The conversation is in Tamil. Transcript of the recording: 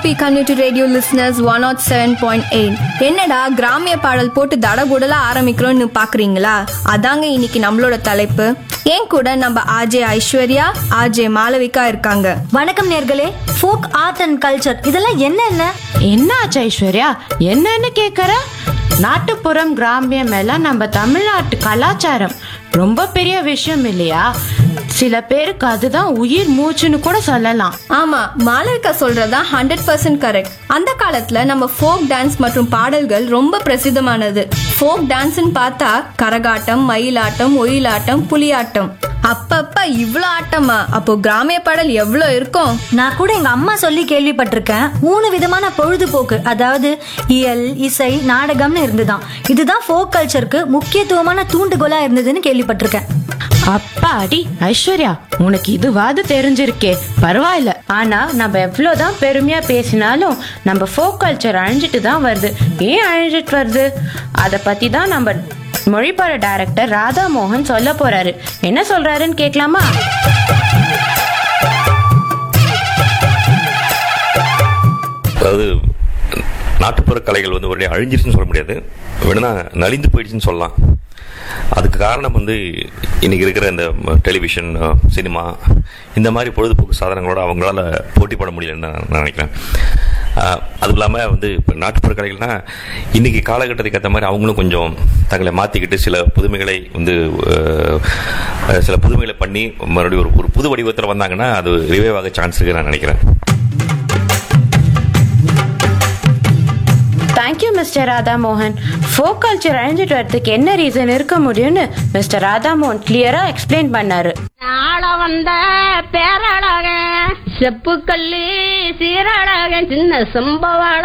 happy community radio listeners one nought seven point eight என்னடா கிராமிய பாடல் போட்டு தடபுடலா ஆரம்பிக்கிறோம்னு பாக்குறீங்களா அதாங்க இன்னைக்கு நம்மளோட தலைப்பு ஏன் கூட நம்ம ஆஜே ஐஸ்வர்யா ஆஜே மாளவிகா இருக்காங்க வணக்கம் நேர்களே ஃபோக் ஆர்ட் அண்ட் கல்ச்சர் இதெல்லாம் என்ன என்ன என்னாச்சு ஐஸ்வர்யா என்னன்னு கேக்குற நாட்டுப்புறம் கிராமியம் எல்லாம் நம்ம தமிழ்நாட்டு கலாச்சாரம் ரொம்ப பெரிய விஷயம் இல்லையா சில பேருக்கு அதுதான் உயிர் மூச்சுன்னு கூட சொல்லலாம் ஆமா மாளவிகா சொல்றதா ஹண்ட்ரட் பர்சன்ட் கரெக்ட் அந்த காலத்துல நம்ம ஃபோக் டான்ஸ் மற்றும் பாடல்கள் ரொம்ப பிரசித்தமானது ஃபோக் டான்ஸ்னு பார்த்தா கரகாட்டம் மயிலாட்டம் ஒயிலாட்டம் புலியாட்டம் அப்பப்ப இவ்ளோ ஆட்டமா அப்போ கிராமிய பாடல் எவ்வளோ இருக்கும் நான் கூட எங்க அம்மா சொல்லி கேள்விப்பட்டிருக்கேன் மூணு விதமான பொழுதுபோக்கு அதாவது இயல் இசை நாடகம்னு இருந்துதான் இதுதான் ஃபோக் கல்ச்சருக்கு முக்கியத்துவமான தூண்டுகோலா இருந்ததுன்னு கேள்விப்பட்டிருக்கேன் அப்பாடி ஐஸ்வர்யா உனக்கு இதுவாது தெரிஞ்சிருக்கே பரவாயில்ல ஆனா நம்ம எவ்வளவுதான் பெருமையா பேசினாலும் நம்ம ஃபோக் கல்ச்சர் அழிஞ்சிட்டு தான் வருது ஏன் அழிஞ்சிட்டு வருது அத பத்தி தான் நம்ம மொழிப்பட டைரக்டர் ராதா மோகன் சொல்ல போறாரு என்ன சொல்றாருன்னு கேட்கலாமா அதாவது நாட்டுப்புற கலைகள் வந்து உடனே அழிஞ்சிருச்சுன்னு சொல்ல முடியாது வேணும்னா நலிந்து போயிடுச்சுன்னு சொல்லலாம் அதுக்கு காரணம் வந்து இன்னைக்கு இருக்கிற இந்த டெலிவிஷன் சினிமா இந்த மாதிரி பொழுதுபோக்கு சாதனங்களோட அவங்களால போட்டி போட முடியலன்னு நான் நான் நினைக்கிறேன் அஹ், அது இல்லாமல் வந்து இப்போ நாட்டுப்புற கலைகள்னா இன்னைக்கு காலகட்டத்துக்கு ஏற்ற மாதிரி அவங்களும் கொஞ்சம் தங்களை மாற்றிக்கிட்டு சில புதுமைகளை வந்து அஹ், அஹ், சில புதுமைகளை பண்ணி மறுபடியும் ஒரு ஒரு புது வடிவத்தில் வந்தாங்கன்னா அது ரிவைவ் ஆக சான்ஸ் இருக்கு நான் நினைக்கிறேன் தேங்க்யூ மிஸ்டர் ராதா மோகன் ஃபோக் கல்ச்சர் அழிஞ்சிட்டு வரதுக்கு என்ன ரீசன் இருக்க முடியும்னு மிஸ்டர் ராதா மோகன் கிளியரா எக்ஸ்பிளைன் பண்ணாரு ஆள வந்த பேரழகன் செப்புக்கல்லி சீரழகன் சின்ன சம்பவாள